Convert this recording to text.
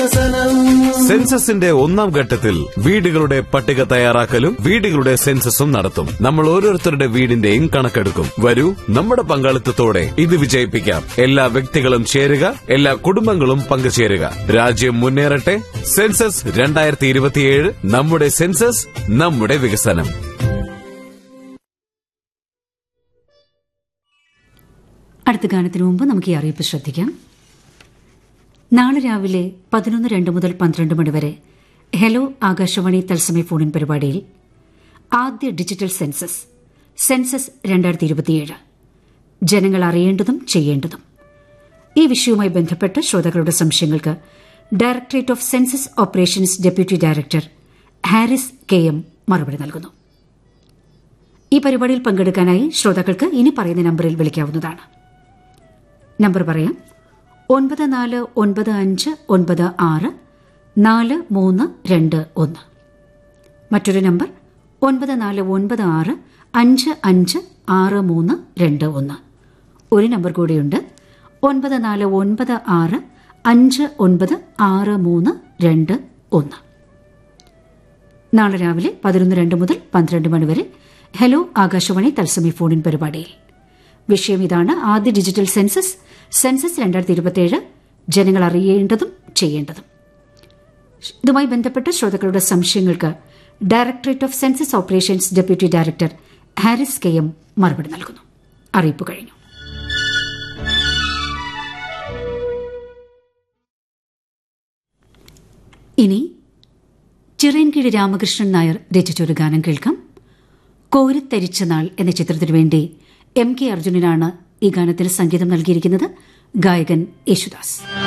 സെൻസസിന്റെ ഒന്നാം ഘട്ടത്തിൽ വീടുകളുടെ പട്ടിക തയ്യാറാക്കലും വീടുകളുടെ സെൻസസും നടത്തും നമ്മൾ ഓരോരുത്തരുടെ വീടിന്റെയും കണക്കെടുക്കും വരൂ നമ്മുടെ പങ്കാളിത്തത്തോടെ ഇത് വിജയിപ്പിക്കാം എല്ലാ വ്യക്തികളും ചേരുക എല്ലാ കുടുംബങ്ങളും പങ്കുചേരുക രാജ്യം മുന്നേറട്ടെ സെൻസസ് രണ്ടായിരത്തി ഇരുപത്തിയേഴ് നമ്മുടെ സെൻസസ് നമ്മുടെ വികസനം അടുത്ത ഗാനത്തിനു മുമ്പ് നമുക്ക് ഈ അറിയിപ്പ് ശ്രദ്ധിക്കാം നാളെ രാവിലെ പതിനൊന്ന് രണ്ട് മുതൽ പന്ത്രണ്ട് മണി വരെ ഹലോ ആകാശവാണി തത്സമയ ഫോണിൻ പരിപാടിയിൽ ആദ്യ ഡിജിറ്റൽ സെൻസസ് സെൻസസ് രണ്ടായിരത്തി ഇരുപത്തിയേഴ് ജനങ്ങൾ അറിയേണ്ടതും ചെയ്യേണ്ടതും ഈ വിഷയവുമായി ബന്ധപ്പെട്ട് ശ്രോതാക്കളുടെ സംശയങ്ങൾക്ക് directorate of census operations deputy director Haris K M മറുപടി നൽകുന്നു ഈ പരിപാടിയിൽ പങ്കെടുക്കാനായി ശ്രോതാക്കൾക്ക് ഇനി പറയുന്ന നമ്പറിൽ വിളിക്കാവുന്നതാണ് നമ്പർ പറയാം ഒൻപത് നാല് ഒൻപത് അഞ്ച് ഒൻപത് ആറ് നാല് മൂന്ന് രണ്ട് ഒന്ന് മറ്റൊരു നമ്പർ ഒൻപത് നാല് ഒൻപത് ആറ് അഞ്ച് അഞ്ച് ആറ് മൂന്ന് രണ്ട് ഒന്ന് ഒരു നമ്പർ കൂടിയുണ്ട് ഒൻപത് നാല് ഒൻപത് ആറ് അഞ്ച് ഒൻപത് ആറ് മൂന്ന് രണ്ട് ഒന്ന് നാളെ രാവിലെ പതിനൊന്ന് രണ്ട് മുതൽ പന്ത്രണ്ട് മണിവരെ ഹലോ ആകാശവാണി തത്സമയ ഫോണിൻ പരിപാടിയിൽ വിഷയം ഇതാണ് ആദ്യ ഡിജിറ്റൽ സെൻസസ് സെൻസസ് രണ്ടായിരത്തി ഇരുപത്തിയേഴ് ജനങ്ങൾ അറിയേണ്ടതും ചെയ്യേണ്ടതും ഇതുമായി ബന്ധപ്പെട്ട് ശ്രോതാക്കളുടെ സംശയങ്ങൾക്ക് directorate of census operations deputy director Haris K M മറുപടി നൽകുന്നു അറിയിപ്പ് കഴിഞ്ഞു ഇനി ചിറയൻകീഴ് രാമകൃഷ്ണൻ നായർ രചിച്ചൊരു ഗാനം കേൾക്കാം കോരിത്തരിച്ച നാൾ എന്ന ചിത്രത്തിനു വേണ്ടി എം കെ അർജുനനാണ് ഈ ഗാനത്തിന് സംഗീതം നൽകിയിരിക്കുന്നത് ഗായകൻ യേശുദാസ്